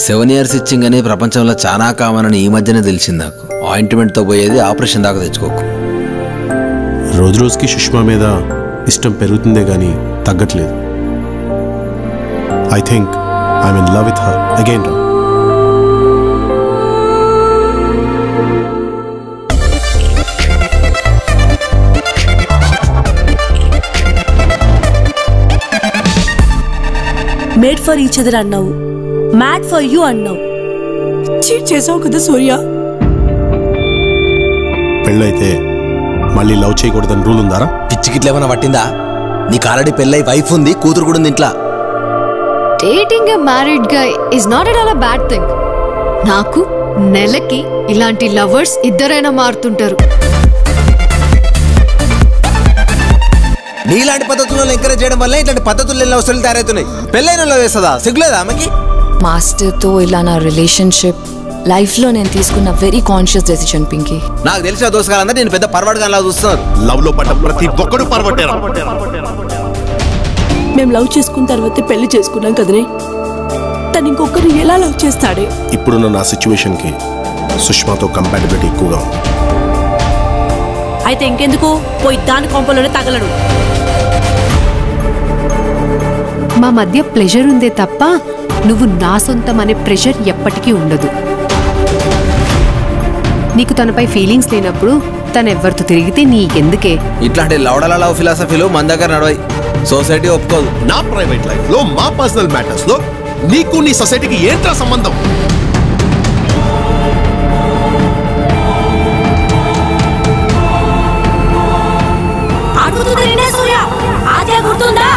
Seven years itching అని ప్రపంచంలో చాలా కామన్ అని ఈ మధ్యనే తెలిసింది నాకు ఆయింట్మెంట్తో పోయేది ఆపరేషన్ దాకా తెచ్చుకోకు రోజు రోజుకి సుష్మా మీద ఇష్టం పెరుగుతుందే కానీ తగ్గట్లేదు I think I'm in love with her again రా మేడ్ ఫర్ ఈచ్ అదర్ అన్నావు మ్యాడ్ ఫర్ యూ అన్నావు చీట్ చేసావు కదా సూర్య పెళ్ళైతే మళ్ళీ లవ్ చేయకూడదని రూల్ ఉందారా పిచ్చికిట్ల ఏమైనా పట్టిందా నీకు ఆల్రెడీ పెళ్ళై వైఫ్ ఉంది కూతురు కూడా ఉంది ఇంట్లో dating a married guy is not at all a bad thing నాకు నెలకి ఇలాంటి లవర్స్ ఇద్దరైనా మారుతుంటారు నీలాంటి పద్ధతులను ఎంకరేజ్ చేయడం వల్ల ఇట్లాంటి పద్ధతులు ఎన్నో అవసరాలు తయారవుతున్నాయి పెళ్ళైన వాళ్ళు వేస్తుందా సిగ్గులేదా ఆమెకి మాస్టర్తో ఇలా నా రిలేషన్షిప్ లైఫ్లో నేను తీసుకున్న వెరీ కాన్షియస్ డెసిషన్ పింకీ నాకు తెలిసిన దోసగాలందరూ నేను పెద్ద పర్వాడుగా చూస్తున్నారు లవ్ లో పడ్డ ప్రతి ఒక్కడు పర్వట్టారు మేము లవ్ చేసుకున్న తర్వాతే పెళ్లి చేసుకున్నాం కదనే తను ఇంకొకరు ఎలా లవ్ చేస్తాడే ఇప్పుడున్న నా సిచ్యువేషన్ కి సుష్మాతో కంపాటబిలిటీ ఎక్కువగా ఉంది అయితే ఇంకెందుకు పోయి దాని కొంపలోనే తగలడు మా మధ్య ప్లెజర్ ఉందే తప్ప నువ్వు నా సొంతం అనే ప్రెషర్ ఎప్పటికీ ఉండదు నీకు తనపై ఫీలింగ్స్ లేనప్పుడు తను ఎవరితో తిరిగితే నీకెందుకే ఇట్లాంటి లౌడల లవ్ ఫిలాసఫీలు మన దగ్గర నడవాయి సొసైటీ ఒప్పుకోదు నా ప్రైవేట్ లైఫ్ లో మా పర్సనల్ మ్యాటర్స్ లో నీకు నీ సొసైటీకి ఏంట్రా సంబంధం అడుగుతుంది సూర్య ఆదే గుర్తుందా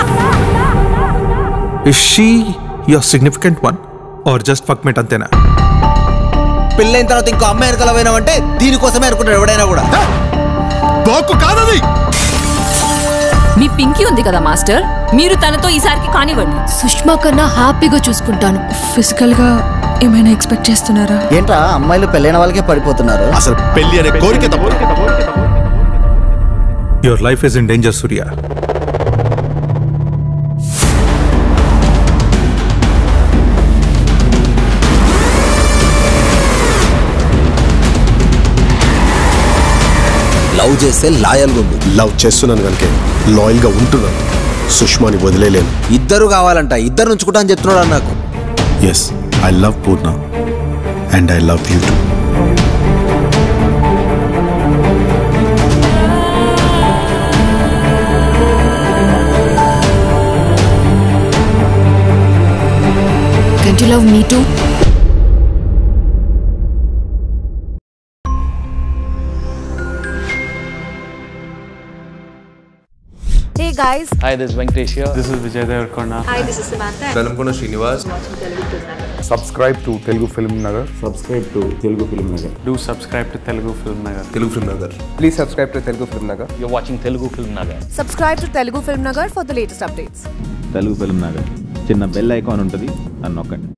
Is she your significant one? Or just fuckmate అంతేనా పెళ్ళైన తర్వాత ఇంకో అమ్మాయి వెనకాల పోయినామంటే దీనికోసమే అనుకుంటాడు ఎవడైనా కూడా తోకు కాదది మీ పింకీ ఉంది కదా మాస్టర్ మీరు తనతో ఈసారికి కానివ్వండి సుష్మా కన్నా హ్యాపీగా చూసుకుంటాను ఫిజికల్ గా ఏమైనా ఎక్స్పెక్ట్ చేస్తున్నారా ఏంట్రా అమ్మాయిలు పెళ్ళైన వాళ్ళకే పడిపోతున్నారు అసలు పెళ్లి అనే కోరిక తప్ప your life is in danger Surya love చేస్తే లాయల్గా ఉంది లవ్ చేస్తున్నాను కనుక లాయల్ గా ఉంటున్నాను సుష్మాని వదిలేలేను ఇద్దరు కావాలంట ఇద్దరు ఉంచుకుంటా అని చెప్తున్నాడు అన్న నాకు yes I love Purna and I love you too can you love me too Hey guys, Hi, this is Venkatesh here. This is Vijay Devarkonda. hi, this is Samantha. Velankonda Srinivas Subscribe to Telugu Film Nagar. Subscribe to Telugu Film Nagar Do subscribe to Telugu Film Nagar. Telugu Film Nagar Please subscribe to Telugu Film Nagar. You're watching Telugu Film Nagar. Subscribe to Telugu Film Nagar for the latest updates. Telugu Film Nagar చిన్న bell icon ఉంటుంది అని నొక్కండి